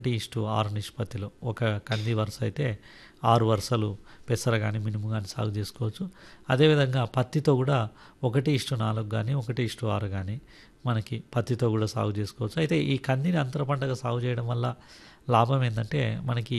ఒకటి ఇష్టు ఆరు నిష్పత్తిలో ఒక కంది వరుస అయితే ఆరు వరుసలు పెసర కానీ మినుము కానీ సాగు చేసుకోవచ్చు అదేవిధంగా పత్తితో కూడా ఒకటి ఇష్టు నాలుగు కానీ ఒకటి ఇష్టు ఆరు కానీ మనకి పత్తితో కూడా సాగు చేసుకోవచ్చు అయితే ఈ కందిని అంతర పంటగా సాగు చేయడం వల్ల లాభం ఏంటంటే మనకి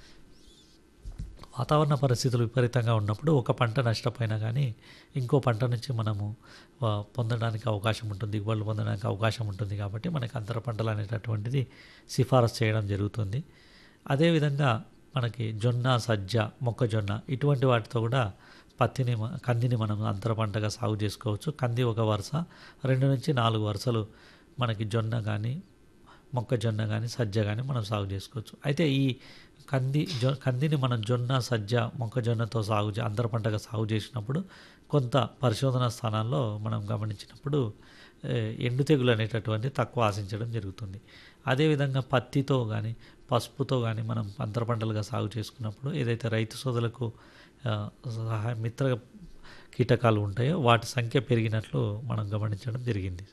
వాతావరణ పరిస్థితులు విపరీతంగా ఉన్నప్పుడు ఒక పంట నష్టపోయినా కానీ ఇంకో పంట నుంచి మనము ఆ, పొందడానికి అవకాశం ఉంటుంది దిగుబడులు పొందడానికి అవకాశం ఉంటుంది కాబట్టి మనకి అంతర పంటలు అనేటటువంటిది సిఫారసు చేయడం జరుగుతుంది అదేవిధంగా మనకి జొన్న సజ్జ మొక్కజొన్న ఇటువంటి వాటితో కూడా పత్తిని మ- కందిని మనం అంతర పంటగా సాగు చేసుకోవచ్చు కంది ఒక వరుస రెండు నుంచి నాలుగు వరుసలు మనకి జొన్న కానీ మొక్కజొన్న కానీ సజ్జ కానీ మనం సాగు చేసుకోవచ్చు అయితే ఈ కంది జొ కందిని మనం జొన్న సజ్జ మొక్కజొన్నతో సాగు చే- అంతర పంటగా సాగు చేసినప్పుడు కొంత పరిశోధన స్థానాల్లో మనం గమనించినప్పుడు ఏ, ఎండు తెగులు అనేటటువంటి తక్కువ ఆశించడం జరుగుతుంది అదేవిధంగా పత్తితో కానీ పసుపుతో కానీ మనం అంతర పంటలుగా సాగు చేసుకున్నప్పుడు ఏదైతే రైతు సోదరులకు ఆ, సహాయ మిత్ర కీటకాలు ఉంటాయో వాటి సంఖ్య పెరిగినట్లు మనం గమనించడం జరిగింది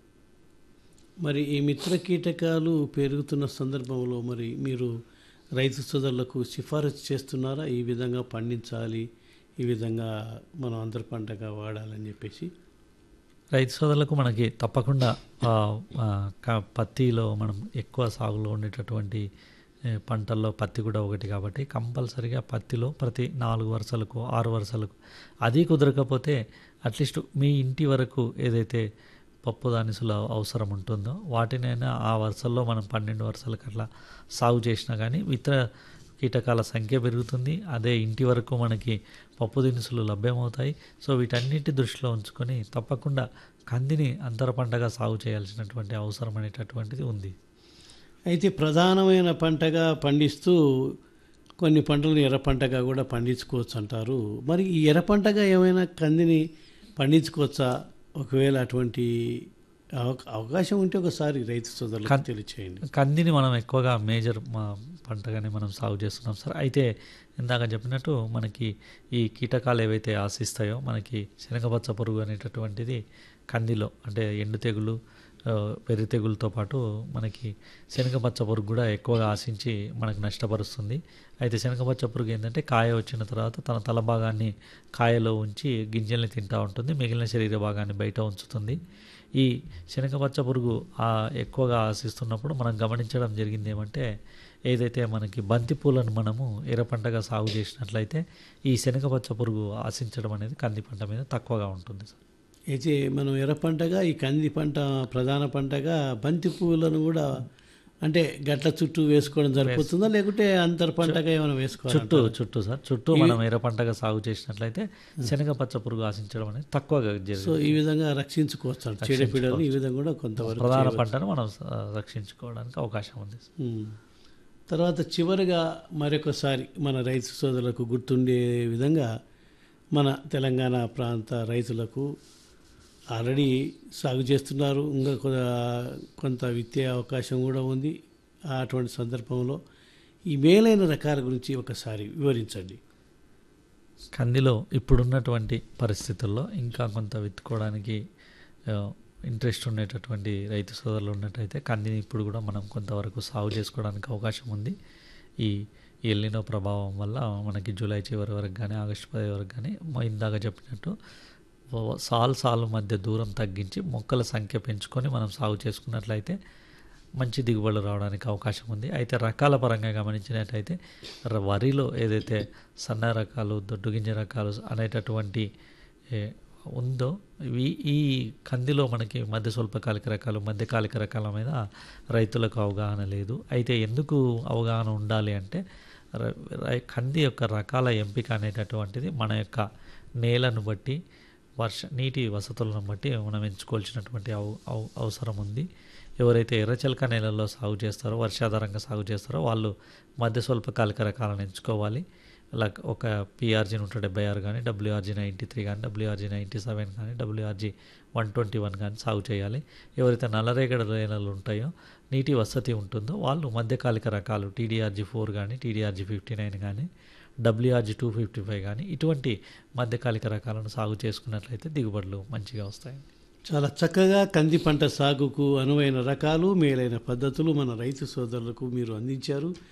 మరి ఈ మిత్ర కీటకాలు పెరుగుతున్న సందర్భంలో మరి మీరు రైతు సోదరులకు సిఫారసు చేస్తున్నారా ఈ విధంగా పండించాలి ఈ విధంగా మనం అంతర పంటగా వాడాలని చెప్పేసి రైతు సోదరులకు మనకి తప్పకుండా ఆ, ఆ, క- పత్తిలో మనం ఎక్కువ సాగులో ఉండేటటువంటి ఏ, పంటల్లో పత్తి కూడా ఒకటి కాబట్టి కంపల్సరిగా పత్తిలో ప్రతి నాలుగు వరుసలకు ఆరు వరుసలకు అది కుదరకపోతే అట్లీస్ట్ మీ ఇంటి వరకు ఏదైతే పప్పు ధాన్యసులు అవసరం ఉంటుందో వాటినైనా ఆ వరుసల్లో మనం పన్నెండు వరుసలకు అట్లా సాగు చేసినా కానీ ఇతర కీటకాల సంఖ్య పెరుగుతుంది అదే ఇంటి వరకు మనకి పప్పు దినుసులు లభ్యమవుతాయి సో వీటన్నిటి దృష్టిలో ఉంచుకొని తప్పకుండా కందిని అంతర పంటగా సాగు చేయాల్సినటువంటి అవసరం అనేటటువంటిది ఉంది అయితే ప్రధానమైన పంటగా పండిస్తూ కొన్ని పంటలను ఎర్ర పంటగా కూడా పండించుకోవచ్చు అంటారు మరి ఈ ఎర్ర పంటగా ఏమైనా కందిని పండించుకోవచ్చా ఒకవేళ అటువంటి అవ- అవకాశం ఉంటే ఒకసారి రైతు సోదరులకు కన్- తెలియచేయండి కందిని మనం ఎక్కువగా మేజర్ మా పంటగానే మనం సాగు చేస్తున్నాం సార్ అయితే ఇందాక చెప్పినట్టు మనకి ఈ కీటకాలు ఏవైతే ఆశిస్తాయో మనకి శనగపచ్చ పురుగు అనేటటువంటిది కందిలో అంటే ఎండు తెగులు ఆ, పెరి తెగులతో పాటు మనకి శనగపచ్చ పురుగు కూడా ఎక్కువగా ఆశించి మనకు నష్టపరుస్తుంది అయితే శనగపచ్చ పురుగు ఏంటంటే కాయ వచ్చిన తర్వాత తన తల భాగాన్ని కాయలో ఉంచి గింజల్ని తింటూ ఉంటుంది మిగిలిన శరీర భాగాన్ని బయట ఉంచుతుంది ఈ శనగపచ్చ పురుగు ఆ ఎక్కువగా ఆశిస్తున్నప్పుడు మనం గమనించడం జరిగింది ఏమంటే ఏదైతే మనకి బంతి పూలను మనము ఎర్ర పంటగా సాగు చేసినట్లయితే ఈ శనగపచ్చ పురుగు ఆశించడం అనేది కంది పంట మీద తక్కువగా ఉంటుంది సార్ అయితే మనం ఎర్ర పంటగా ఈ కంది పంట ప్రధాన పంటగా బంతి పువ్వులను కూడా అంటే గట్ల చుట్టూ వేసుకోవడం సరిపోతుందా లేకుంటే అంతర పంటగా ఏమైనా వేసుకోవాలి చుట్టూ చుట్టూ సార్ చుట్టూ మనం ఎర్ర పంటగా సాగు చేసినట్లయితే శనగ పచ్చ పురుగు ఆశించడం అనేది తక్కువగా సో జరుగుతుంది ఈ విధంగా రక్షించుకోవచ్చు అంట చీడపీడలను ఈ విధంగా కూడా కొంతవరకు ప్రధాన చేయవచ్చు. పంటను మనం ఆ, రక్షించుకోవడానికి అవకాశం ఉంది ఉమ్. తర్వాత చివరిగా మరొకసారి మన రైతు సోదరులకు గుర్తుండే విధంగా మన తెలంగాణ ప్రాంత రైతులకు ఆల్రెడీ సాగు చేస్తున్నారు ఇంకా కొ- కొంత విత్తే అవకాశం కూడా ఉంది అటువంటి సందర్భంలో ఈ మేలైన రకాల గురించి ఒకసారి వివరించండి కందిలో ఇప్పుడున్నటువంటి పరిస్థితుల్లో ఇంకా కొంత విత్తుకోవడానికి ఆ, ఇంట్రెస్ట్ ఉండేటటువంటి రైతు సోదరులు ఉన్నట్టయితే కందిని ఇప్పుడు కూడా మనం కొంతవరకు సాగు చేసుకోవడానికి అవకాశం ఉంది ఈ ఎల్లినో ప్రభావం వల్ల మనకి జూలై చివరి వరకు కానీ ఆగస్టు పది వరకు కానీ మ- ఇందాక చెప్పినట్టు ఓ- సాల్ సాల్ మధ్య దూరం తగ్గించి మొక్కల సంఖ్య పెంచుకొని మనం సాగు చేసుకున్నట్లయితే మంచి దిగుబడులు రావడానికి అవకాశం ఉంది అయితే రకాల పరంగా గమనించినట్టయితే ర- వరిలో ఏదైతే సన్న రకాలు దొడ్డు గింజ రకాలు అనేటటువంటి ఏ, ఉందో ఇవి ఈ కందిలో మనకి మధ్య స్వల్పకాలిక రకాలు మధ్యకాలిక రకాల మీద రైతులకు అవగాహన లేదు అయితే ఎందుకు అవగాహన ఉండాలి అంటే ర- రై- కంది యొక్క రకాల ఎంపిక అనేటటువంటిది మన యొక్క నేలను బట్టి వర్ష నీటి వసతులను బట్టి మనం ఎంచుకోవాల్సినటువంటి అవ- అవ- అవసరం ఉంది ఎవరైతే ఎర్రచలక నేలల్లో సాగు చేస్తారో వర్షాధారంగా సాగు చేస్తారో వాళ్ళు మధ్య స్వల్పకాలిక రకాలను ఎంచుకోవాలి లైక్ ఒక పిఆర్జీ నూట డెబ్బై ఆరు కానీ డబ్ల్యూఆర్జీ నైంటీ త్రీ కానీ డబ్ల్యూఆర్జీ నైంటీ సెవెన్ కానీ డబ్ల్యూఆర్జీ వన్ ట్వంటీ వన్ కానీ సాగు చేయాలి ఎవరైతే నల్లరేగడి నేలలు ఉంటాయో నీటి వసతి ఉంటుందో వాళ్ళు మధ్యకాలిక రకాలు టీడీఆర్జీ ఫోర్ కానీ టీడీఆర్జీ ఫిఫ్టీ నైన్ కానీ డబ్ల్యూఆర్జీ టూ ఫిఫ్టీ ఫైవ్ కానీ ఇటువంటి మధ్యకాలిక రకాలను సాగు చేసుకున్నట్లయితే దిగుబడులు మంచిగా వస్తాయి చాలా చక్కగా కంది పంట సాగుకు అనువైన రకాలు మేలైన పద్ధతులు మన రైతు సోదరులకు మీరు అందించారు